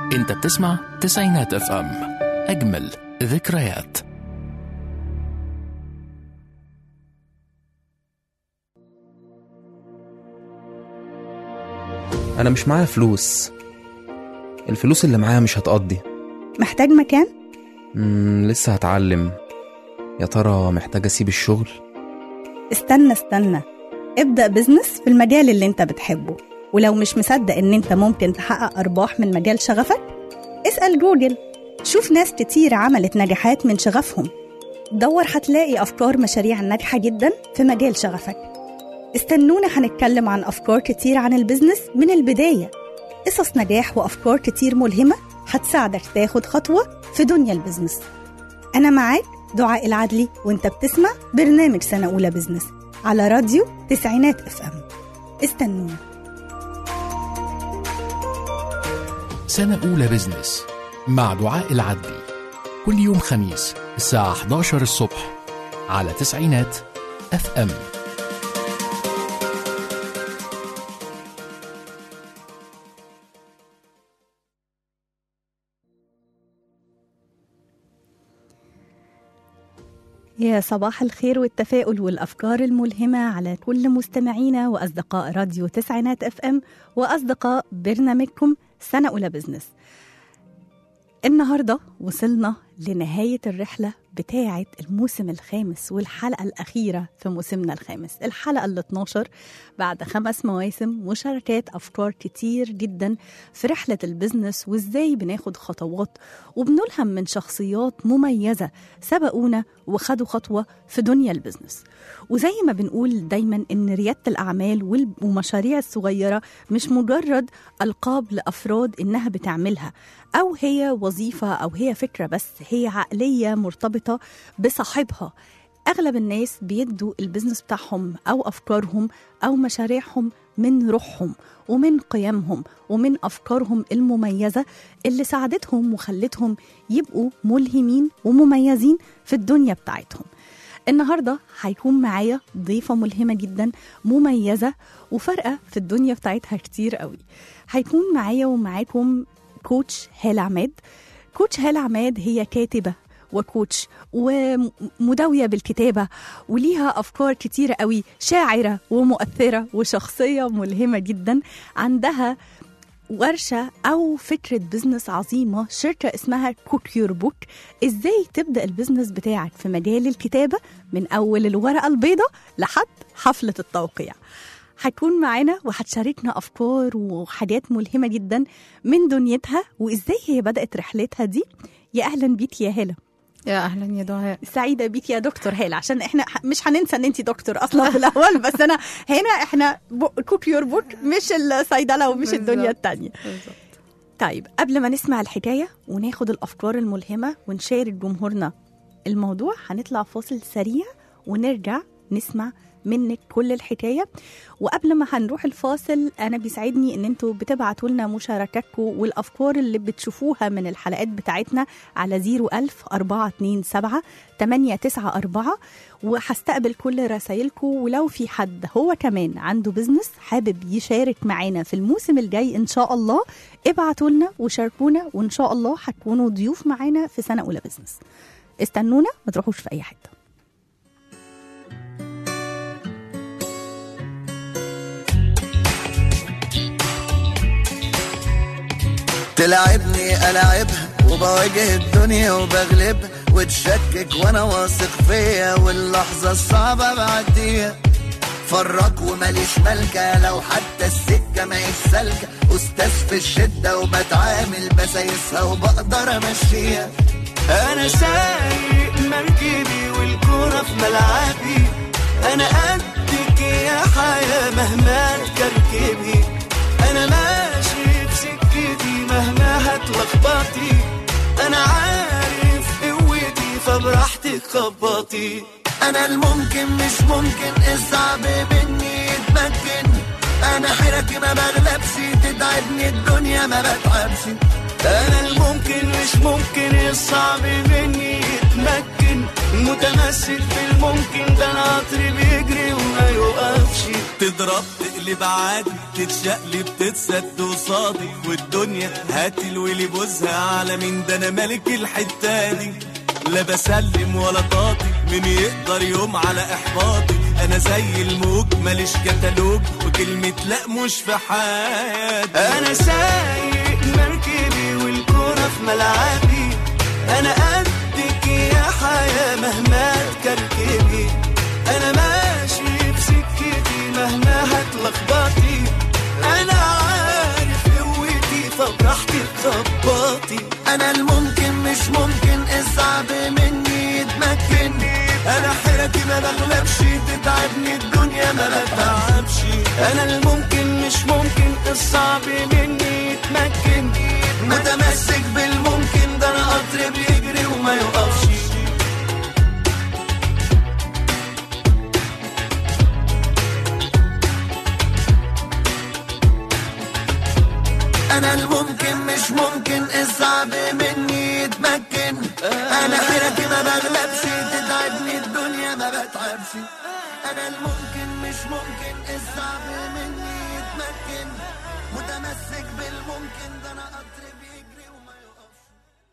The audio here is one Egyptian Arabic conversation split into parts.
انت بتسمع تسعينات اف ام اجمل ذكريات أنا مش معايا فلوس الفلوس اللي معايا مش هتقضي محتاج مكان؟ مم لسه هتعلم يا ترى محتاج أسيب الشغل استنى استنى ابدأ بزنس في المجال اللي انت بتحبه ولو مش مصدق ان انت ممكن تحقق ارباح من مجال شغفك اسأل جوجل شوف ناس كتير عملت نجاحات من شغفهم دور هتلاقي افكار مشاريع ناجحة جدا في مجال شغفك استنونا هنتكلم عن افكار كتير عن البزنس من البداية قصص نجاح وافكار كتير ملهمة هتساعدك تاخد خطوة في دنيا البزنس أنا معاك دعاء العدلي وانت بتسمع برنامج سنة أولى بزنس على راديو تسعينات اف ام استنونا سنة أولى بزنس مع دعاء العدلي كل يوم خميس الساعة 11 الصبح على تسعينات اف ام يا صباح الخير والتفاؤل والأفكار الملهمة على كل مستمعينا وأصدقاء راديو تسعينات اف ام وأصدقاء برنامجكم سنة أولى بزنس النهاردة وصلنا لنهاية الرحلة بتاعة الموسم الخامس والحلقة الأخيرة في موسمنا الخامس الحلقة ال 12 بعد خمس مواسم مشاركات أفكار كتير جدا في رحلة البزنس وإزاي بناخد خطوات وبنلهم من شخصيات مميزة سبقونا وخدوا خطوة في دنيا البزنس وزي ما بنقول دايما إن ريادة الأعمال وال- والمشاريع الصغيرة مش مجرد ألقاب لأفراد إنها بتعملها أو هي وظيفة أو هي فكرة بس هي عقلية مرتبطة بصاحبها أغلب الناس بيدوا البزنس بتاعهم أو أفكارهم أو مشاريعهم من روحهم ومن قيمهم ومن أفكارهم المميزة اللي ساعدتهم وخلتهم يبقوا ملهمين ومميزين في الدنيا بتاعتهم النهاردة هيكون معايا ضيفة ملهمة جدا مميزة وفارقة في الدنيا بتاعتها كتير قوي هيكون معايا ومعاكم كوتش هالة عماد كوتش هالة عماد هي كاتبة وكوتش ومداوية بالكتابة وليها أفكار كتيرة قوي شاعرة ومؤثرة وشخصية ملهمة جدا عندها ورشة أو فكرة بزنس عظيمة شركة اسمها كوك يور بوك إزاي تبدأ البزنس بتاعك في مجال الكتابة من أول الورقة البيضاء لحد حفلة التوقيع هتكون معانا وهتشاركنا أفكار وحاجات ملهمة جدا من دنيتها وإزاي هي بدأت رحلتها دي يا أهلا بيك يا هالة يا اهلا يا دعاء سعيدة بيك يا دكتور هالة عشان احنا ح- مش هننسى ان انت دكتور اصلا في الاول بس انا هنا احنا كوك يور بوك مش الصيدلة ومش الدنيا بالظبط. التانية طيب قبل ما نسمع الحكاية وناخد الأفكار الملهمة ونشارك جمهورنا الموضوع هنطلع فاصل سريع ونرجع نسمع منك كل الحكاية وقبل ما هنروح الفاصل أنا بيسعدني إن انتوا بتبعتوا لنا مشاركاتكم والأفكار اللي بتشوفوها من الحلقات بتاعتنا على 01000 427 894 وهستقبل كل رسايلكم ولو في حد هو كمان عنده بزنس حابب يشارك معانا في الموسم الجاي إن شاء الله ابعتوا لنا وشاركونا وإن شاء الله هتكونوا ضيوف معانا في سنة أولى بزنس استنونا ما تروحوش في أي حتة تلعبني ألعبها وبواجه الدنيا وبغلبها وتشكك وانا واثق فيا واللحظة الصعبة بعديها فرق وماليش ملكة لو حتى السكة ما سالكة أستاذ في الشدة وبتعامل بسايسها وبقدر أمشيها أنا سايق مركبي والكورة في ملعبي أنا قدك يا حياة مهما تكركبي أنا ماشي في سكتي مهما هتلخبطي أنا عارف قوتي فبراحتك خبطي أنا الممكن مش ممكن الصعب مني يتمكن أنا حيرتي ما بغلبش تتعبني الدنيا ما بتعبش أنا الممكن مش ممكن الصعب مني يتمكن متمسك في الممكن ده القطر بيجري وما يوقفش تضرب تقلب تتقلب عادي تتشقلب تتسد وصادي والدنيا هات الويلي بوزها على مين ده انا ملك الحتة دي لا بسلم ولا طاطي مين يقدر يوم على احباطي انا زي الموج ماليش كتالوج وكلمة لا مش في حياتي انا سايق مركبي والكرة في ملعبي انا قدك يا حياة مهما تكركبي انا ماشي بسكتي مهما هتلخبطي انا عارف قوتي فبراحتي تخبطي انا الممكن مش ممكن الصعب مني يتمكن انا حيرتي ما بغلبش تتعبني الدنيا ما بتعبش انا الممكن مش ممكن الصعب مني يتمكن متمسك بالممكن ده انا قطر بيجري وما يقفش انا الممكن مش ممكن الصعب مني يتمكن انا حيرتي ما بغلبش تتعبني الدنيا ما بتعبش انا الممكن مش ممكن الصعب مني يتمكن متمسك بالممكن ده انا قطر بيجري وما يقفش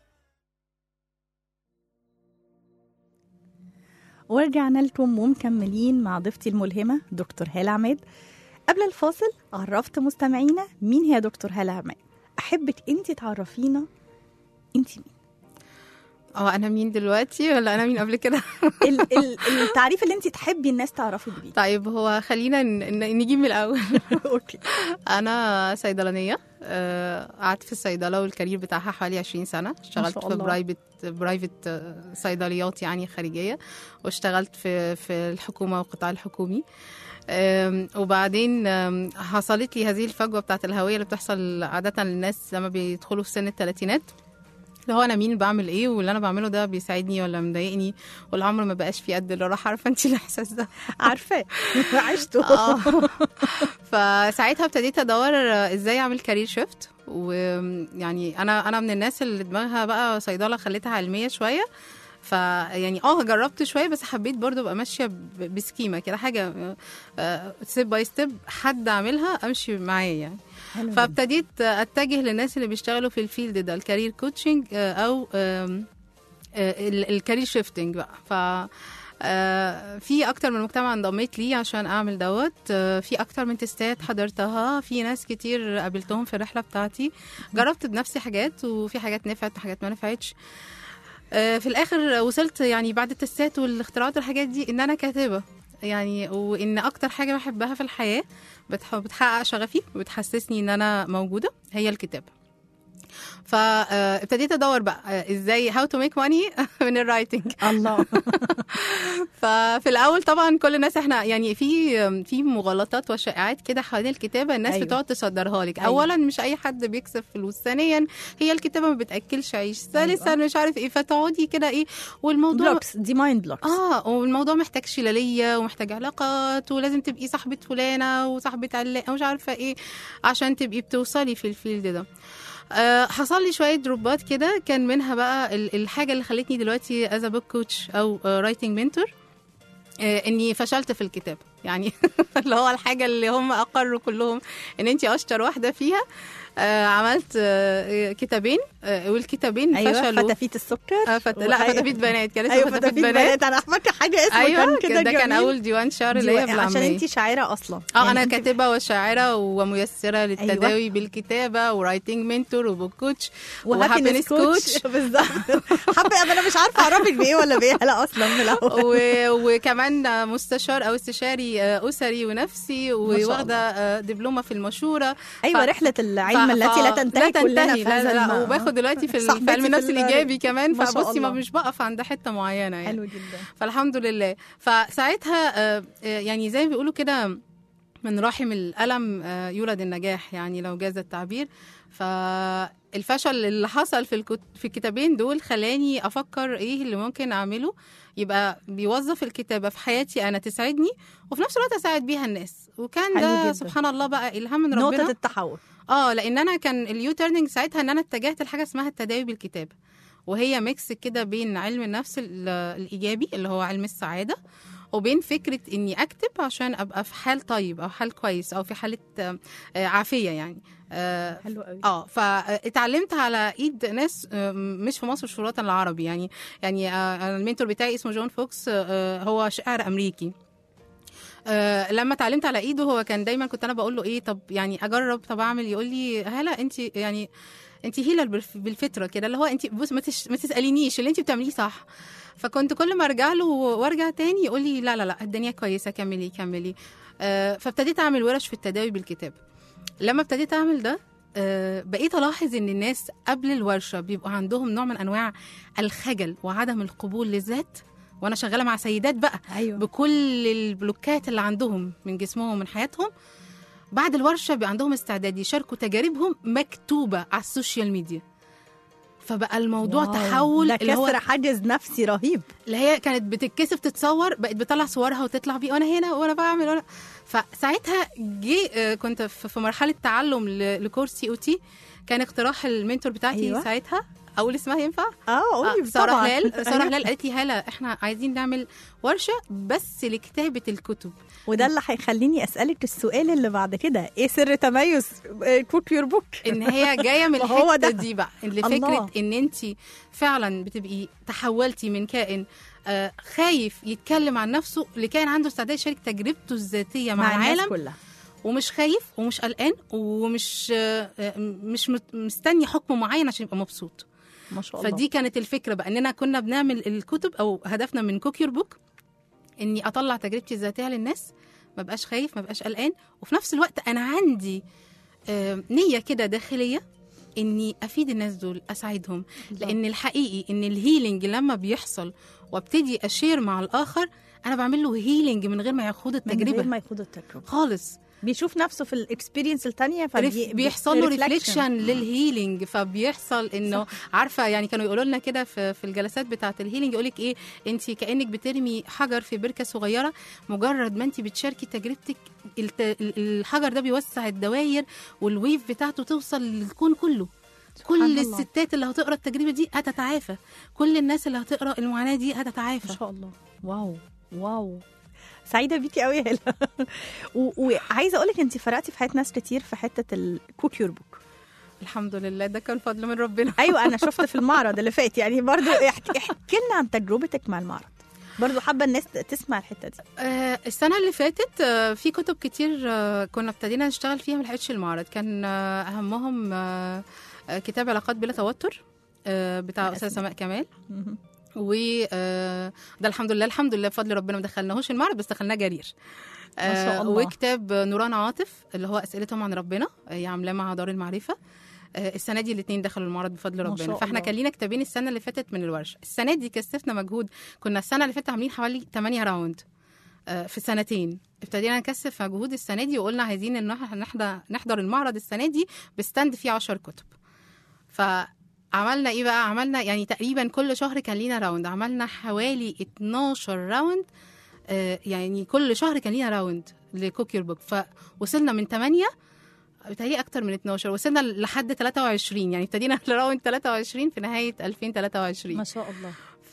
ورجعنا لكم ومكملين مع ضيفتي الملهمة دكتور هالة عماد قبل الفاصل عرفت مستمعينا مين هي دكتور هالة عماد أحبك أنت تعرفينا أنت مين اه انا مين دلوقتي ولا انا مين قبل كده ال- ال- التعريف اللي أنت تحبي الناس تعرفك بيه طيب هو خلينا ن- ن- نجيب من الاول أوكي انا صيدلانيه آه، قعدت في الصيدله والكارير بتاعها حوالي 20 سنه اشتغلت شاء في الله. برايفت برايفت آه، صيدليات يعني خارجيه واشتغلت في في الحكومه والقطاع الحكومي آم، وبعدين آم، حصلت لي هذه الفجوه بتاعت الهويه اللي بتحصل عاده للناس لما بيدخلوا في سن الثلاثينات اللي هو انا مين بعمل ايه واللي انا بعمله ده بيساعدني ولا مضايقني والعمر ما بقاش في قد اللي راح عارفه انت الاحساس ده عارفاه عشته آه. فساعتها ابتديت ادور ازاي اعمل كارير شيفت ويعني انا انا من الناس اللي دماغها بقى صيدله خليتها علميه شويه فيعني اه جربت شويه بس حبيت برضو ابقى ماشيه ب- بسكيمه كده حاجه ستيب باي ستيب حد اعملها امشي معاه يعني حلو جداً. فابتديت اتجه للناس اللي بيشتغلوا في الفيلد ده الكارير كوتشنج او آم، آه، ال- الكارير شيفتنج بقى ف آه، في اكتر من مجتمع انضميت ليه عشان اعمل دوت آه، في اكتر من تستات حضرتها في ناس كتير قابلتهم في الرحله بتاعتي جربت بنفسي حاجات وفي حاجات نفعت وحاجات ما نفعتش آه، في الاخر وصلت يعني بعد التستات والاختراعات والحاجات دي ان انا كاتبه يعني وان اكتر حاجه بحبها في الحياه بتح- بتحقق شغفي وبتحسسني ان انا موجوده هي الكتابه فابتديت ادور بقى آه، ازاي هاو تو ميك ماني من الرايتنج الله ففي الاول طبعا كل الناس احنا يعني في في مغالطات وشائعات كده حوالين الكتابه الناس أيوة. أيوة. بتقعد تصدرها لك أيوة. أيوة. اولا مش اي حد بيكسب فلوس ثانيا هي الكتابه ما بتاكلش عيش ثالثا أيوة. مش عارف ايه فتقعدي كده ايه والموضوع بلوكس دي مايند بلوكس اه والموضوع محتاج شلاليه ومحتاج علاقات ولازم تبقي صاحبه فلانه وصاحبه علاقه ومش عارفه ايه عشان تبقي بتوصلي في الفيلد ده آه حصل لي شويه دروبات كده كان منها بقى ال- الحاجه اللي خلتني دلوقتي از بوك كوتش او رايتنج منتور اني فشلت في الكتاب يعني اللي هو الحاجه اللي هم اقروا كلهم ان انت اشطر واحده فيها آه عملت آه كتابين آه والكتابين ايوه فشلوا فتافيت السكر آه فت... لا وأيوة. فتافيت بنات كان اسمه ايوه فتافيت فتافيت بنات انا فاكره حاجه اسمه ايوه كان كده ده كان جميل. اول ديوان شعر دي اللي هي عشان بالعامية انت شاعره اصلا اه يعني انا انت- كاتبه وشاعره وميسره للتداوي أيوة. بالكتابه ورايتنج منتور وبوك كوتش وهابينس كوتش بالظبط حابه انا مش عارفه اعرفك بايه ولا بايه لا اصلا من الاول و... وكمان مستشار او استشاري آه، اسري ونفسي شاء وواخده آه، دبلومه في المشوره ايوه ف- رحله العلم ف- التي لا ف- تنتهي كلنا في لا هذا لا, الم- لا وباخد دلوقتي في, ال- صاحبتي في علم في النفس ال- الايجابي كمان ما شاء فبصي ما الله. مش بقف عند حته معينه يعني حلو جدا فالحمد لله فساعتها آه، آه، يعني زي ما بيقولوا كده من رحم الألم آه، يولد النجاح يعني لو جاز التعبير فالفشل اللي حصل في الكت... في الكتابين دول خلاني أفكر إيه اللي ممكن أعمله يبقى بيوظف الكتابة في حياتي أنا تسعدني وفي نفس الوقت أساعد بيها الناس وكان حلو ده جدا. سبحان الله بقى إلهام من ربنا نقطه التحول اه لان انا كان اليو تيرنينج ساعتها ان انا اتجهت لحاجه اسمها التداوي بالكتابه وهي ميكس كده بين علم النفس ال- الايجابي اللي هو علم السعاده وبين فكره اني اكتب عشان ابقى في حال طيب او حال كويس او في حاله آه، آه، عافيه يعني آه، حلو قوي اه فاتعلمت على ايد ناس آه، مش في مصر مش في الوطن العربي يعني يعني آه، أنا المنتور بتاعي اسمه جون فوكس آه، هو شاعر امريكي آه، لما اتعلمت على ايده هو كان دايما كنت انا بقول له ايه طب يعني اجرب طب اعمل يقول لي هلا انت يعني انت هيلر بالف- بالفطره كده اللي هو انت بص ما, تش... ما تسالينيش اللي انت بتعمليه صح فكنت كل ما ارجع له وارجع تاني يقول لي لا لا لا الدنيا كويسه كملي كملي آه، فابتديت اعمل ورش في التداوي بالكتاب لما ابتديت اعمل ده آه، بقيت الاحظ ان الناس قبل الورشه بيبقى عندهم نوع من انواع الخجل وعدم القبول للذات وانا شغاله مع سيدات بقى ايوه بكل البلوكات اللي عندهم من جسمهم ومن حياتهم بعد الورشه بيبقى عندهم استعداد يشاركوا تجاربهم مكتوبه على السوشيال ميديا فبقى الموضوع واو، تحول ده اللي هو كسر حاجز نفسي رهيب اللي هي كانت بتتكسف تتصور بقت بطلع صورها وتطلع بيه وانا هنا وانا بعمل وانا فساعتها جه آه، كنت في في مرحله تعلم ل- لكورس سي او تي كان اقتراح المنتور بتاعتي أيوة. أيوة. ساعتها اقول اسمها ينفع؟ اه قولي آه، ساره طبعاً. هلال ساره أيوة. هلال قالت لي هلا احنا عايزين نعمل ورشه بس لكتابه الكتب وده اللي هيخليني اسالك السؤال اللي بعد كده ايه سر تميز كوك يور بوك ان هي جايه من ما هو الحته ده. دي بقى اللي الله. فكره ان انت فعلا بتبقي تحولتي من كائن آه، خايف يتكلم عن نفسه لكائن عنده استعداد يشارك تجربته الذاتيه مع, مع الناس العالم كلها ومش خايف ومش قلقان ومش آه، آه، مش مت- مستني حكم معين عشان يبقى مبسوط ما شاء الله فدي كانت الفكره بقى اننا كنا بنعمل الكتب او هدفنا من كوك يور بوك اني اطلع تجربتي الذاتيه للناس ما بقاش خايف ما بقاش قلقان وفي نفس الوقت انا عندي آه، نيه كده داخليه اني افيد الناس دول اساعدهم لان الحقيقي ان الهيلينج لما بيحصل وابتدي اشير مع الاخر انا بعمل له هيلينج من غير ما ياخد من غير التجربه ما يخوض التجربه خالص بيشوف نفسه في الاكسبيرينس الثانيه ريف- بيحصل له ريفليكشن للهيلينج فبيحصل انه عارفه يعني كانوا يقولوا لنا كده في, في الجلسات بتاعه الهيلينج يقول لك ايه انت كانك بترمي حجر في بركه صغيره مجرد ما انت بتشاركي تجربتك الت- ال- الحجر ده بيوسع الدواير والويف بتاعته توصل للكون كله كل الله. الستات اللي هتقرا التجربه دي هتتعافى كل الناس اللي هتقرا المعاناه دي ما هتتعافى شاء الله واو واو سعيده بيكي قوي يا هلا و- وعايزه اقول لك انت فرقتي في حياه ناس كتير في حته الكوك يور بوك الحمد لله ده كان فضل من ربنا ايوه انا شفت في المعرض اللي فات يعني برضو احكي, احكي لنا عن تجربتك مع المعرض برضو حابه الناس تسمع الحته دي آه، السنة اللي فاتت آه، في كتب كتير آه، كنا ابتدينا نشتغل فيها ما لحقتش المعرض كان آه، أهمهم آه، آه، كتاب علاقات بلا توتر آه، بتاع أستاذ سماء كمال و آه، ده الحمد لله الحمد لله بفضل ربنا ما دخلناهوش المعرض بس دخلناه جرير ما شاء آه، الله. وكتاب نوران عاطف اللي هو أسئلتهم عن ربنا آه، هي عاملاه مع دار المعرفة آه، السنه دي الاثنين دخلوا المعرض بفضل ما ربنا شاء فاحنا الله. كان لينا كتابين السنه اللي فاتت من الورشه السنه دي كثفنا مجهود كنا السنه اللي فاتت عاملين حوالي 8 راوند آه، في سنتين ابتدينا نكثف مجهود السنه دي وقلنا عايزين ان احنا نحضر نحضر المعرض السنه دي بستاند فيه 10 كتب فعملنا ايه بقى عملنا يعني تقريبا كل شهر كان لينا راوند عملنا حوالي 12 راوند آه، يعني كل شهر كان لينا راوند لكوكير بوك فوصلنا من 8 بتهيألي اكتر من 12 وصلنا لحد 23 يعني ابتدينا الراوند 23 في نهايه 2023 ما شاء الله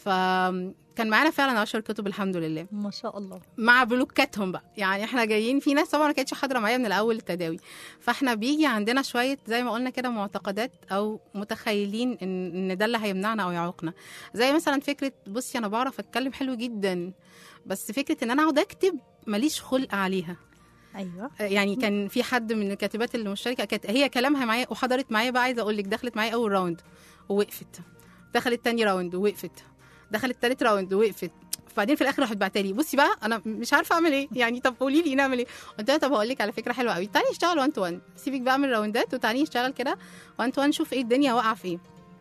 فكان معانا فعلا 10 كتب الحمد لله ما شاء الله مع بلوكاتهم بقى يعني احنا جايين في ناس طبعا ما كانتش حاضره معايا من الاول التداوي فاحنا بيجي عندنا شويه زي ما قلنا كده معتقدات او متخيلين ان ان ده اللي هيمنعنا او يعوقنا زي مثلا فكره بصي انا بعرف اتكلم حلو جدا بس فكره ان انا اقعد اكتب ماليش خلق عليها ايوه يعني كان في حد من الكاتبات المشتركه كانت هي كلامها معايا وحضرت معايا بقى عايزه اقول لك دخلت معايا اول راوند ووقفت دخلت تاني راوند ووقفت دخلت تالت راوند ووقفت بعدين في الاخر راحت بعتالي بصي بقى انا مش عارفه اعمل ايه يعني طب قولي لي نعمل ايه قلت لها طب هقول لك على فكره حلوه قوي تعالي نشتغل 1 تو 1 سيبك بقى من الراوندات وتعالي نشتغل كده 1 تو 1 نشوف ايه الدنيا واقعه في ايه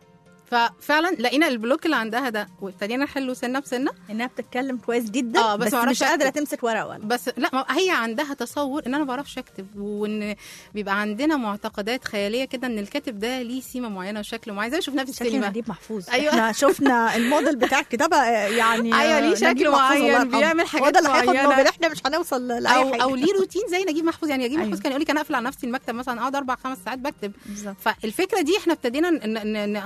ففعلا لقينا البلوك اللي عندها ده وابتدينا نحله سنه بسنه انها بتتكلم كويس جدا آه، بس بس, ما مش أعرفش قادره أكتب. تمسك ورقه ولا بس لا ما هي عندها تصور ان انا ما بعرفش اكتب وان بيبقى عندنا معتقدات خياليه كده ان الكاتب ده ليه سيمه معينه وشكل معين زي ما شفناه في شكل السينما نجيب محفوظ أيوة. احنا شفنا الموديل بتاع الكتابه آه، يعني أيوة، ليه آه، شكل نجيب محفوظ معين، الله يرحمه. بيعمل هو حاجات ده اللي هياخد معينة. نوبل احنا مش هنوصل لاي او حاجه او ليه روتين زي نجيب محفوظ يعني نجيب أيوة. محفوظ كان يقول لك انا اقفل على نفسي المكتب مثلا اقعد اربع خمس ساعات بكتب بالظبط. فالفكره دي احنا ابتدينا ن- ن- نقطعها بقى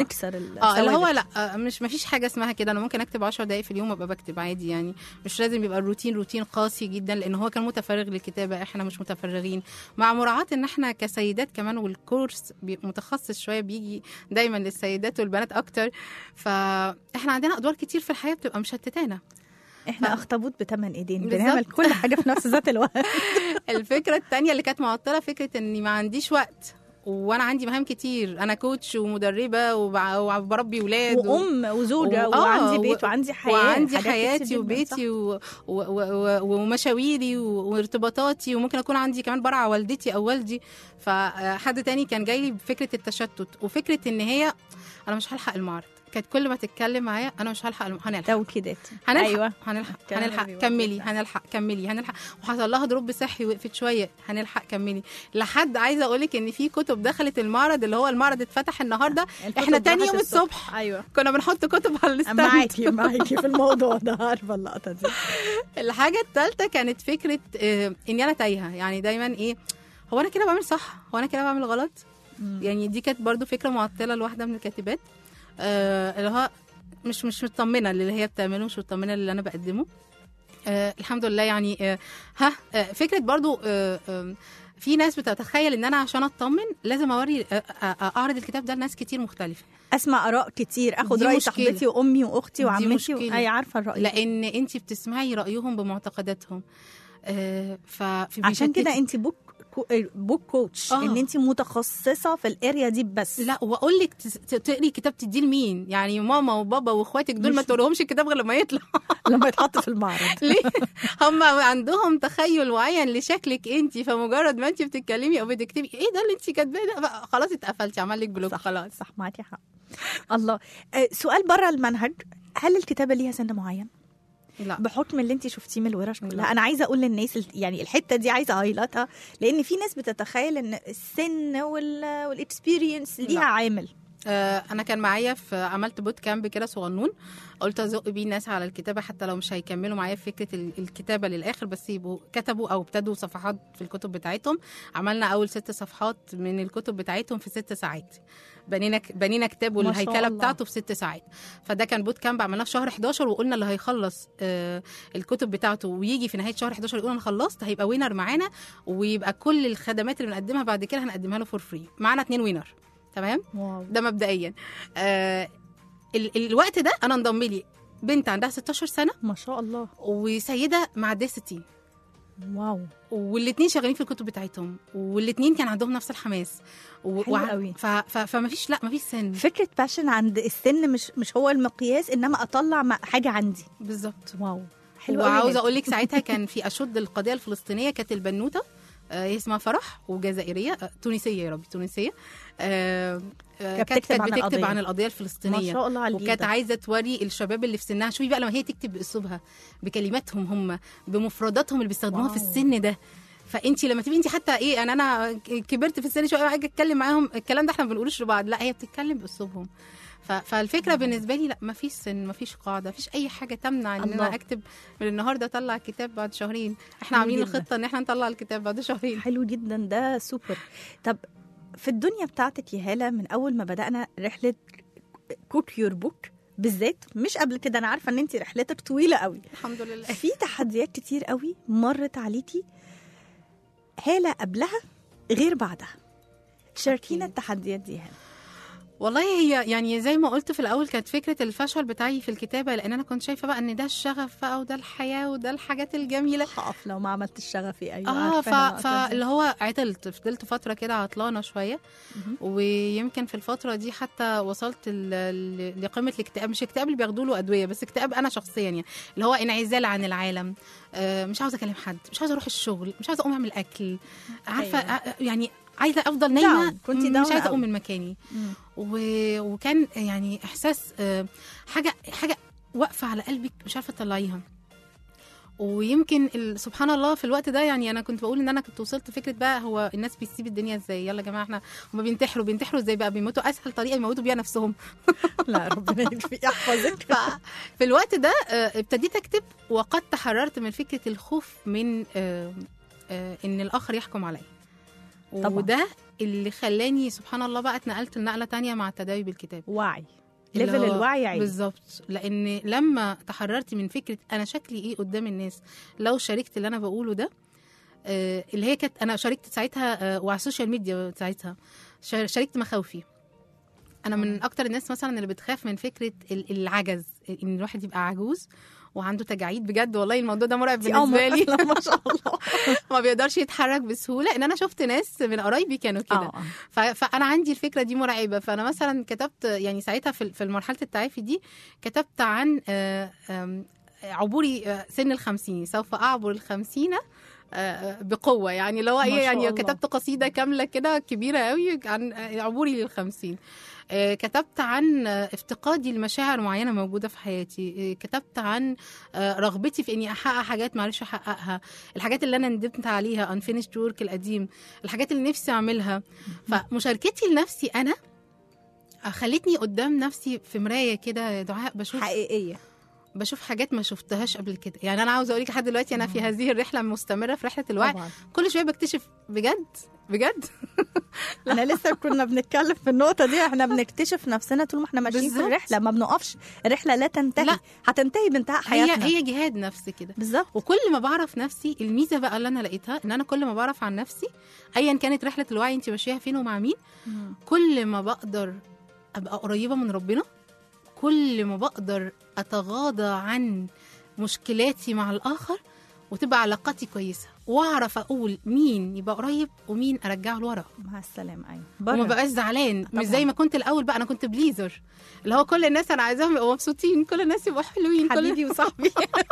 نكسر اه اللي هو الثوابت. لا آه، مش مفيش حاجه اسمها كده انا ممكن اكتب 10 دقائق في اليوم وابقى بكتب عادي يعني مش لازم يبقى الروتين روتين قاسي جدا لان هو كان متفرغ للكتابه احنا مش متفرغين مع مراعاه ان احنا كسيدات كمان والكورس بي- متخصص شويه بيجي دايما للسيدات والبنات اكتر فاحنا عندنا ادوار كتير في الحياه بتبقى مشتتانا احنا اخطبوط بثمان ايدين بالظبط. بنعمل كل حاجه في نفس ذات الوقت الفكره التانية اللي كانت معطله فكره اني ما عنديش وقت وانا عندي مهام كتير انا كوتش ومدربه وبع- وبربي ولاد و... وام وزوجه و- آه، وعندي و- بيت وعندي حياه وعندي حاجات كتير حياتي جداً، وبيتي و... و... و... و... ومشاويري و... وارتباطاتي وممكن اكون عندي كمان برع والدتي او والدي فحد تاني كان جاي لي بفكره التشتت وفكره ان هي انا مش هلحق المعرض كانت كل ما تتكلم معايا انا مش هلحق الم... هنلحق توكيدات هنلحق ايوه هنلحق كلام هنلحق بيقول كملي كده. هنلحق كملي هنلحق وحصل لها دروب صحي وقفت شويه هنلحق كملي لحد عايزه اقول لك ان في كتب دخلت المعرض اللي هو المعرض اتفتح النهارده الكتب احنا تاني راحت يوم الصبح ايوه كنا بنحط كتب على الستاند معاكي معاكي في الموضوع ده عارفه اللقطه دي الحاجه الثالثه كانت فكره آه، اني انا تايهه يعني دايما ايه هو انا كده بعمل صح هو انا كده بعمل غلط يعني دي كانت برضو فكره معطله لواحده من الكاتبات آه، اللي هو مش مش مطمنه للي هي بتعمله مش مطمنه للي انا بقدمه آه الحمد لله يعني آه ها آه فكره برضو آه آه في ناس بتتخيل ان انا عشان اطمن لازم اوري آه آه آه، اعرض الكتاب ده لناس كتير مختلفه اسمع اراء كتير اخد دي راي مشكلة. صاحبتي وامي واختي دي وعمتي مشكلة. اي عارفه الراي لان انت بتسمعي رايهم بمعتقداتهم آه ففي عشان بيشتتك. كده انت بوك كو- بوك كوتش آه. ان انت متخصصه في الاريا دي بس لا واقول لك تس- ت- تقري كتاب تديه لمين يعني ماما وبابا واخواتك دول ما مش- تقولهمش الكتاب غير لما يطلع لما يتحط في المعرض ليه هم عندهم تخيل معين لشكلك انت فمجرد ما انت بتتكلمي او بتكتبي ايه ده اللي انت كاتباه ده بقى خلاص اتقفلتي عمل لك بلوك صح خلاص صح معاكي حق الله آه، سؤال بره المنهج هل الكتابه ليها سن معين لا بحكم اللي انت شفتيه من الورش لا. كلها انا عايزه اقول للناس ال- يعني الحته دي عايزه هايلايتها لان في ناس بتتخيل ان السن وال والاكسبيرينس ليها لا. عامل آه، انا كان معايا في عملت بوت كامب كده صغنون قلت ازق بيه الناس على الكتابه حتى لو مش هيكملوا معايا في فكره ال- الكتابه للاخر بس يبقوا كتبوا او ابتدوا صفحات في الكتب بتاعتهم عملنا اول ست صفحات من الكتب بتاعتهم في ست ساعات بنينا بنينا كتاب ما شاء والهيكله الله. بتاعته في ست ساعات فده كان بوت كامب عملناه في شهر 11 وقلنا اللي هيخلص آه، الكتب بتاعته ويجي في نهايه شهر 11 يقول انا خلصت هيبقى وينر معانا ويبقى كل الخدمات اللي بنقدمها بعد كده هنقدمها له فور فري معانا اتنين وينر تمام واو ده مبدئيا آه ال- الوقت ده انا انضم لي بنت عندها 16 سنه ما شاء الله وسيده معديه 60 واو والاثنين شغالين في الكتب بتاعتهم والاثنين كان عندهم نفس الحماس و... حلو قوي. ف... ف... فما فيش لا ما فيش سن فكره باشن عند السن مش مش هو المقياس انما اطلع م- حاجه عندي بالظبط واو حلو قوي وعاوزه هند. اقول لك ساعتها كان في اشد القضيه الفلسطينيه كانت البنوته آه، هي اسمها فرح وجزائريه آه، تونسيه يا ربي تونسيه آه، آه، كانت كانت بتكتب كانت عن بتكتب القضية. عن القضيه ما الفلسطينيه شاء الله على وكانت الجيل عايزه توري الشباب اللي في سنها شوفي بقى لما هي تكتب باسلوبها بكلماتهم هم بمفرداتهم اللي بيستخدموها في واو. السن ده فانت لما تبقي انت حتى ايه انا انا كبرت في السن شويه اجي اتكلم معاهم الكلام ده احنا ما بنقولوش لبعض لا هي بتتكلم باسلوبهم ف- فالفكره بالنسبه لي لا ما فيش سن ما فيش قاعده ما فيش اي حاجه تمنع ان الله. انا اكتب من النهارده اطلع كتاب بعد شهرين احنا حلو عاملين جدا. الخطه ان احنا نطلع الكتاب بعد شهرين حلو جدا ده سوبر طب في الدنيا بتاعتك يا هاله من اول ما بدانا رحله كوت يور بوك بالذات مش قبل كده انا عارفه ان انت رحلتك طويله قوي الحمد لله في تحديات كتير قوي مرت عليكي هاله قبلها غير بعدها شاركينا أكيد. التحديات دي هاله والله هي يعني زي ما قلت في الاول كانت فكره الفشل بتاعي في الكتابه لان انا كنت شايفه بقى ان ده الشغف بقى وده الحياه وده الحاجات الجميله هقف لو ما عملتش شغفي ايوه اه عارفة ف... اللقطة دي. فاللي هو عطلت فضلت فتره كده عطلانه شويه مهم. ويمكن في الفتره دي حتى وصلت ل... ل- لقمه الاكتئاب مش اكتئاب اللي بياخدوا له ادويه بس اكتئاب انا شخصيا يعني اللي هو انعزال عن العالم آه مش عاوزه اكلم حد مش عاوزه اروح الشغل مش عاوزه اقوم اعمل اكل عارفه أيوة. آه يعني عايزه افضل نايمه Down. كنتي مش down عايزه أوي. اقوم من مكاني مم. و... وكان يعني احساس آه، حاجه حاجه واقفه على قلبك مش عارفه تطلعيها ويمكن ال- سبحان الله في الوقت ده يعني انا كنت بقول ان انا كنت وصلت فكره بقى هو الناس بتسيب الدنيا ازاي يلا يا جماعه احنا هم بينتحروا بينتحروا ازاي بقى بيموتوا اسهل طريقه يموتوا بيها نفسهم لا ربنا يكفي يحفظك ففي الوقت ده آه، ابتديت اكتب وقد تحررت من فكره الخوف من آه، آه، ان الاخر يحكم عليا طبعاً. وده اللي خلاني سبحان الله بقى اتنقلت لنقله تانية مع التداوي بالكتاب وعي اللي ليفل هو الوعي عالي بالظبط لان لما تحررت من فكره انا شكلي ايه قدام الناس لو شاركت اللي انا بقوله ده آه، اللي هي كانت انا شاركت ساعتها آه، وعلى السوشيال ميديا ساعتها شار- شاركت مخاوفي انا من اكتر الناس مثلا اللي بتخاف من فكره ال- العجز ان الواحد يبقى عجوز وعنده تجاعيد بجد والله الموضوع ده مرعب دي قمر بالنسبه لي أصلاً، ما شاء الله ما بيقدرش يتحرك بسهوله ان انا شفت ناس من قرايبي كانوا كده اه ف- فانا عندي الفكره دي مرعبه فانا مثلا كتبت يعني ساعتها في في مرحله التعافي دي كتبت عن آه، آم، عبوري آه، سن الخمسين سوف اعبر الخمسين آه، بقوه يعني اللي هو ما ايه شاء يعني الله. كتبت قصيده كامله كده كبيره قوي عن آه، عبوري للخمسين آه، كتبت عن آه، افتقادي لمشاعر معينه موجوده في حياتي آه، كتبت عن آه، رغبتي في اني احقق حاجات ما عرفش احققها الحاجات اللي انا ندمت عليها unfinished work القديم الحاجات اللي نفسي اعملها فمشاركتي لنفسي انا خلتني قدام نفسي في مرايه كده يا دعاء بشوف حقيقيه بشوف حاجات ما شفتهاش قبل كده يعني انا عاوزه اقول لك لحد دلوقتي انا في هذه الرحله المستمره في رحله الوعي طبعا كل شويه بكتشف بجد بجد انا لسه كنا بنتكلم في النقطه دي احنا بنكتشف نفسنا طول ما احنا ماشيين في بالظبط. الرحله ما بنقفش الرحله لا تنتهي لا. هتنتهي بانتهاء حياتنا هي هي جهاد نفس كده بالظبط وكل ما بعرف نفسي الميزه بقى اللي انا لقيتها ان انا كل ما بعرف عن نفسي ايا كانت رحله الوعي انت ماشيها فين ومع مين كل ما بقدر ابقى قريبه من ربنا كل ما بقدر اتغاضى عن مشكلاتي مع الاخر وتبقى علاقاتي كويسه واعرف اقول مين يبقى قريب ومين ارجعه لورا مع السلامه ايوه وما بره بقاش زعلان طبعاً. مش زي ما كنت الاول بقى انا كنت بليزر اللي هو كل الناس انا عايزاهم يبقوا مبسوطين كل الناس يبقوا حلوين كل حبيبي وصاحبي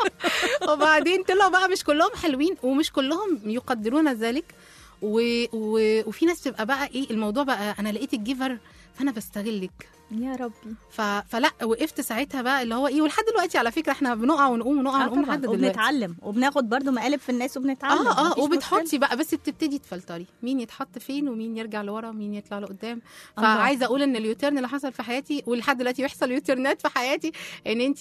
وبعدين طلعوا بقى مش كلهم حلوين ومش كلهم يقدرون ذلك و... و... وفي ناس بتبقى بقى ايه الموضوع بقى انا لقيت الجيفر فانا بستغلك يا ربي ف... فلا وقفت ساعتها بقى اللي هو ايه ولحد دلوقتي على فكره احنا بنقع ونقوم ونقع آه ونقوم طبعاً. لحد دلوقتي وبنتعلم وبناخد برضو مقالب في الناس وبنتعلم اه اه مفيش مشكلة. وبتحطي بقى بس بتبتدي تفلتري مين يتحط فين ومين يرجع لورا ومين يطلع لقدام الله. فعايزه اقول ان اليوتيرن اللي حصل في حياتي ولحد دلوقتي بيحصل يوتيرنات في حياتي ان انت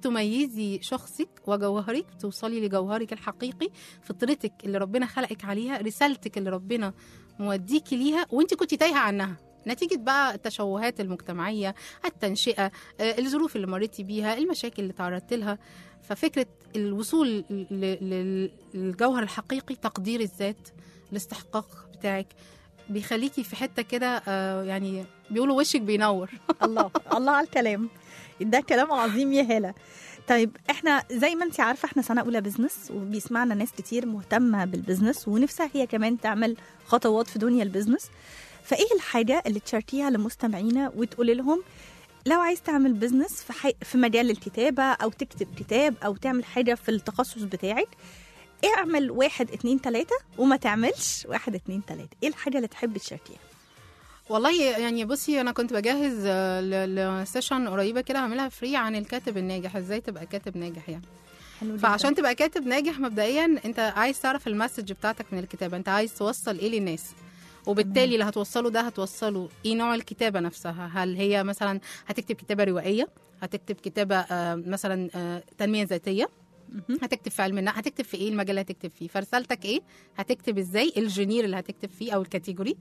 بتميزي شخصك وجوهرك توصلي لجوهرك الحقيقي فطرتك اللي ربنا خلقك عليها رسالتك اللي ربنا موديكي ليها وانت كنت تايهه عنها نتيجة بقى التشوهات المجتمعية التنشئة آه، الظروف اللي مريتي بيها المشاكل اللي تعرضت لها ففكرة الوصول ل- ل- للجوهر الحقيقي تقدير الذات الاستحقاق بتاعك بيخليكي في حتة كده آه، يعني بيقولوا وشك بينور الله الله على الكلام ده كلام عظيم يا هالة طيب احنا زي ما انت عارفه احنا سنه اولى بزنس وبيسمعنا ناس كتير مهتمه بالبزنس ونفسها هي كمان تعمل خطوات في دنيا البزنس فايه الحاجه اللي تشاركيها لمستمعينا وتقولي لهم لو عايز تعمل بزنس في, حي... في مجال الكتابه او تكتب كتاب او تعمل حاجه في التخصص بتاعك اعمل واحد اتنين تلاته وما تعملش واحد اتنين تلاته ايه الحاجه اللي تحب تشاركيها والله يعني بصي انا كنت بجهز آه، ل- لسيشن قريبه كده هعملها فري عن الكاتب الناجح ازاي تبقى كاتب ناجح يعني حلو جدا. فعشان تبقى كاتب ناجح مبدئيا انت عايز تعرف المسج بتاعتك من الكتابه انت عايز توصل ايه للناس وبالتالي اللي هتوصله ده هتوصله ايه نوع الكتابه نفسها هل هي مثلا هتكتب كتابه روائيه هتكتب كتابه آه، مثلا آه، تنميه ذاتيه مهم. هتكتب في علم النفس هتكتب في ايه المجال اللي هتكتب فيه فرسالتك ايه هتكتب ازاي الجنير اللي هتكتب فيه او الكاتيجوري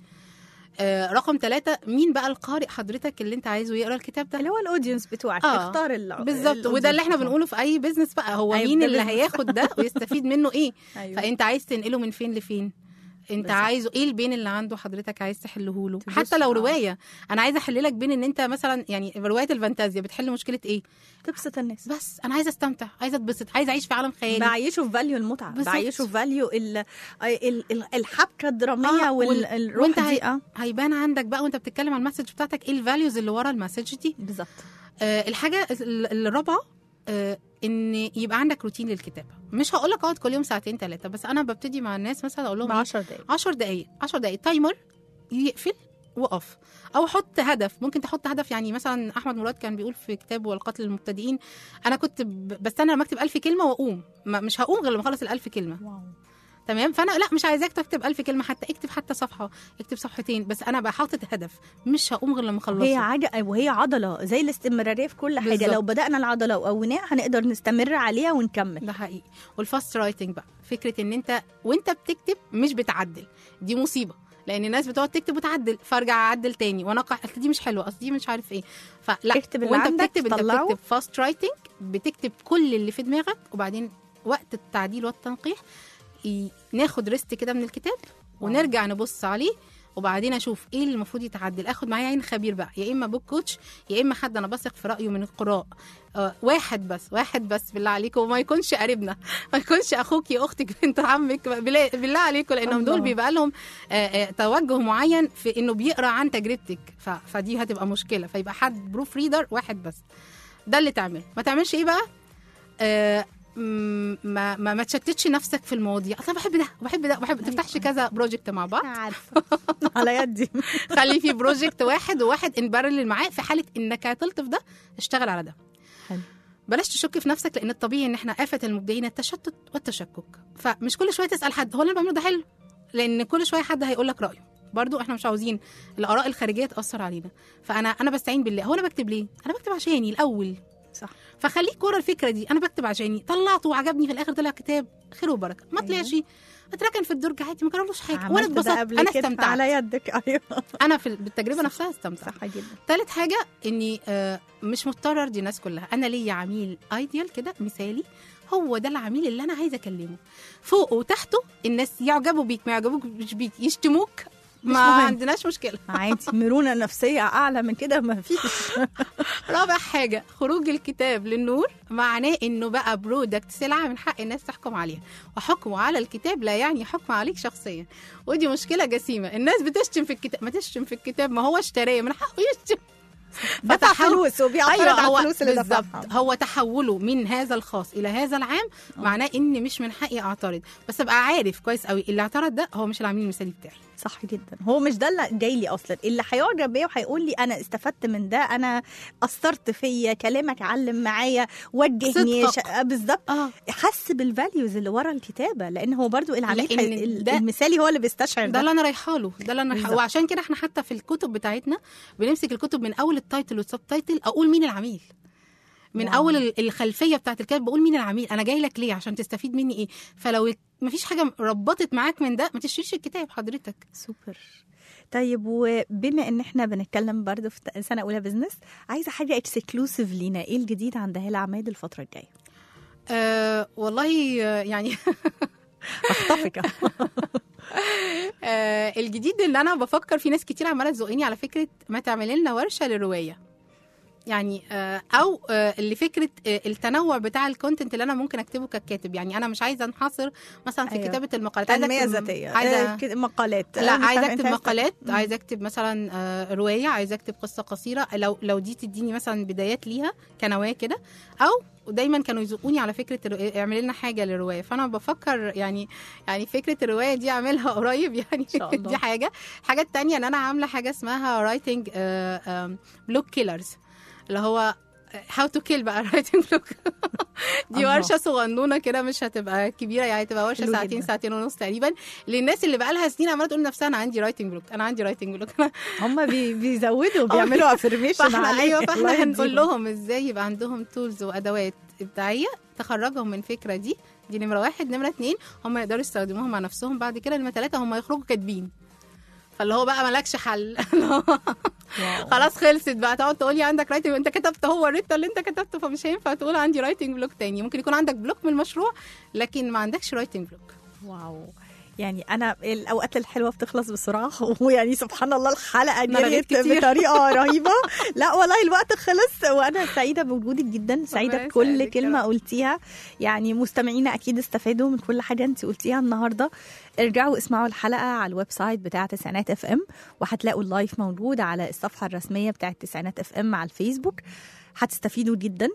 آه رقم ثلاثة مين بقى القارئ حضرتك اللي انت عايزه يقرا الكتاب ده اللي هو الاودينس بتوعك آه، اختار ال- بالظبط وده اللي احنا الaudience بنقوله في اي بزنس بقى هو أيوة، مين ده اللي business. هياخد ده ويستفيد منه ايه أيوة. فانت عايز تنقله من فين لفين انت بالظبط. عايزه ايه البين اللي عنده حضرتك عايز تحله له تبص- حتى لو آه. روايه انا عايزه احل لك بين ان انت مثلا يعني روايه الفانتازيا بتحل مشكله ايه تبسط الناس بس انا عايزه استمتع عايزه اتبسط عايزه اعيش في عالم خيالي بعيشه في فاليو المتعه بالظبط. بعيشه في فاليو ال- ال- ال- الحبكه الدراميه آه، وال- والروح وانت دي هي- اه هيبان عندك بقى وانت بتتكلم عن المسج بتاعتك ايه الفاليوز اللي ورا المسج دي بالظبط آه الحاجه ال- الرابعه آه ان يبقى عندك روتين للكتابه مش هقول لك اقعد كل يوم ساعتين ثلاثه بس انا ببتدي مع الناس مثلا اقول لهم ب إيه؟ 10 دقايق 10 دقائق 10 دقائق تايمر يقفل وقف او حط هدف ممكن تحط هدف يعني مثلا احمد مراد كان بيقول في كتابه القتل للمبتدئين انا كنت ب- بستنى لما اكتب 1000 كلمه واقوم ما مش هقوم غير لما اخلص ال 1000 كلمه واو تمام فانا لا مش عايزاك تكتب 1000 كلمه حتى اكتب حتى صفحه اكتب صفحتين بس انا بقى حاطط هدف مش هقوم غير لما اخلصه هي عجله وهي عضله زي الاستمراريه في كل حاجه بالظبط. لو بدانا العضله وقوناها هنقدر نستمر عليها ونكمل ده حقيقي والفاست رايتنج بقى فكره ان انت وانت بتكتب مش بتعدل دي مصيبه لان الناس بتقعد تكتب وتعدل فارجع اعدل تاني وانقح أصل دي مش حلوه اصل دي مش عارف ايه فلا اكتب اللي وانت عندك، بتكتب انت طلعه. بتكتب فاست رايتنج بتكتب كل اللي في دماغك وبعدين وقت التعديل والتنقيح ي- ناخد ريست كده من الكتاب ونرجع نبص عليه وبعدين اشوف ايه اللي المفروض يتعدل اخد معايا عين خبير بقى يا اما بوك كوتش يا اما حد انا بثق في رايه من القراء آه واحد بس واحد بس بالله عليكم وما يكونش قريبنا ما يكونش اخوك اختك بنت عمك بالله بالله عليكم لانهم دول الله. بيبقى لهم آه آه توجه معين في انه بيقرا عن تجربتك ف- فدي هتبقى مشكله فيبقى حد بروف ريدر واحد بس ده اللي تعمل ما تعملش ايه بقى آه م- ما ما ما تشتتش نفسك في المواضيع اصلا بحب ده وبحب ده وبحب تفتحش كذا بروجكت مع بعض عارفه على يدي خلي في بروجكت واحد وواحد ان بارلل معاه في حاله انك عطلت في ده اشتغل على ده حلو. بلاش تشك في نفسك لان الطبيعي ان احنا آفة المبدعين التشتت والتشكك فمش كل شويه تسال حد هو اللي انا بعمله ده حلو لان كل شويه حد هيقول لك رايه برضو احنا مش عاوزين الاراء الخارجيه تاثر علينا فانا انا بستعين بالله هو انا بكتب ليه انا بكتب عشاني الاول صح فخليك ورا الفكره دي انا بكتب عشاني طلعته وعجبني في الاخر طلع كتاب خير وبركه ما أيوة. طلعش اتركن في الدرج عادي ما جرالوش حاجه وانا عملت ده اتبسطت قبل انا كده استمتعت على يدك ايوه انا في بالتجربه نفسها استمتعت صح جدا تالت حاجة إني آه، مش مضطرة أرضي الناس كلها أنا ليا عميل ايديال كده مثالي هو ده العميل اللي أنا عايزة أكلمه فوقه وتحته الناس يعجبوا بيك ما يعجبوك مش بيك يشتموك ما مهم. عندناش مشكلة عادي مرونه نفسيه اعلى من كده ما فيش رابع حاجة خروج الكتاب للنور معناه إنه بقى برودكت سلعة من حق الناس تحكم عليها وحكمه على الكتاب لا يعني حكم عليك شخصيا ودي مشكلة جسيمة الناس بتشتم في الكتاب ما تشتم في الكتاب ما هو اشتراه من حقه يشتم دفع فتحول- فلوس وبيعترض ايوه على هو الفلوس اللي بالظبط دفعها هو تحوله من هذا الخاص الى هذا العام معناه ان مش من حقي اعترض بس ابقى عارف كويس قوي اللي اعترض ده هو مش العميل المثالي بتاعي صح جدا هو مش ده اللي جاي لي اصلا اللي هيعجب بيا وهيقول لي انا استفدت من ده انا اثرت فيا كلامك علم معايا وجهني صدقك. ش... بالظبط اه حس بالفاليوز اللي ورا الكتابه لان هو برضو العميل لأن حي... ال- ده- المثالي هو اللي بيستشعر ده ده, اللي انا رايحه له ده اللي انا رايحه بالظبط. وعشان كده احنا حتى في الكتب بتاعتنا بنمسك الكتب من اول التايتل والسب تايتل اقول مين العميل من واو. اول ال- الخلفيه بتاعت الكتاب بقول مين العميل انا جاي لك ليه عشان تستفيد مني ايه فلو مفيش حاجه ربطت معاك من ده ما تشتريش الكتاب حضرتك سوبر طيب وبما ان احنا بنتكلم برضو في سنه اولى بزنس عايزه حاجه اكسكلوسيف لينا ايه الجديد عند هلا عماد الفتره الجايه آه والله آه، يعني اخطفك آه الجديد اللي انا بفكر في ناس كتير عماله تزقني على فكره ما تعمل لنا ورشه للروايه يعني آه او آه لفكره آه التنوع بتاع الكونتنت اللي انا ممكن اكتبه ككاتب يعني انا مش عايزه انحصر مثلا في أيوة. كتابه المقالات عايزة تنميه أكتب- ذاتيه عايزه آه، كده مقالات لا آه، مش عايزه عارفة اكتب أنت- مقالات مم. عايزه اكتب مثلا آه، روايه عايزه اكتب قصه قصيره لو لو دي تديني مثلا بدايات ليها كنواه كده او دايما كانوا يزقوني على فكره الرو- اعملي لنا حاجه للروايه فانا بفكر يعني يعني فكره الروايه دي اعملها قريب يعني شاء الله. دي حاجه الحاجه التانية ان انا عامله حاجه اسمها رايتنج بلوك كيلرز اللي هو هاو تو كيل بقى رايتنج بلوك دي الله. ورشه صغنونه كده مش هتبقى كبيره يعني تبقى ورشه حلو ساعتين جدا. ساعتين ونص تقريبا للناس اللي بقى لها سنين عماله تقول لنفسها انا عندي رايتنج بلوك انا عندي رايتنج بلوك انا هم بي بيزودوا بيعملوا افرميشن فاحنا عليه ايوه الله فاحنا هنقول يديهم. لهم ازاي يبقى عندهم تولز وادوات ابداعيه تخرجهم من الفكره دي دي نمره واحد نمره اتنين هم يقدروا يستخدموها مع نفسهم بعد كده نمره ثلاثه هم يخرجوا كاتبين فاللي هو بقى مالكش حل اللي هو واو. خلاص خلصت بقى تقعد تقولي عندك رايتنج انت كتبت هو الريت اللي انت كتبته فمش هينفع تقول عندي رايتنج بلوك تاني ممكن يكون عندك بلوك من المشروع لكن ما عندكش رايتنج بلوك واو يعني انا الاوقات الحلوه بتخلص بسرعه ويعني سبحان الله الحلقه أنا رغيت جريت كتير. بطريقه رهيبه لا والله الوقت خلص وانا سعيده بوجودك جدا سعيده ربنا بكل يسعدك يا كلمه رب. قلتيها يعني مستمعينا اكيد استفادوا من كل حاجه انت قلتيها النهارده ارجعوا اسمعوا الحلقه على الويب سايت بتاع تسعينات اف ام وهتلاقوا اللايف موجود على الصفحه الرسميه بتاعه تسعينات اف ام على الفيسبوك هتستفيدوا جدا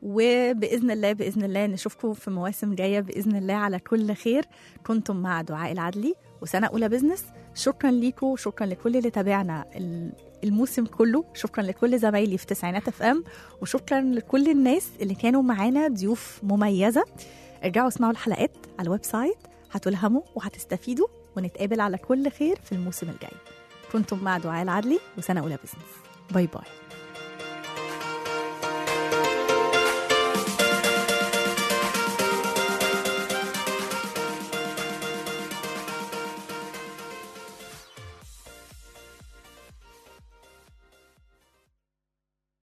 وباذن الله باذن الله نشوفكم في مواسم جايه باذن الله على كل خير كنتم مع دعاء العدلي وسنه اولى بزنس شكرا ليكم شكرا لكل اللي تابعنا ال- الموسم كله شكرا لكل زمايلي في تسعينات اف ام وشكرا لكل الناس اللي كانوا معانا ضيوف مميزه ارجعوا اسمعوا الحلقات على الويب سايت هتلهموا وهتستفيدوا ونتقابل على كل خير في الموسم الجاي كنتم مع دعاء العدلي وسنه اولى بزنس باي باي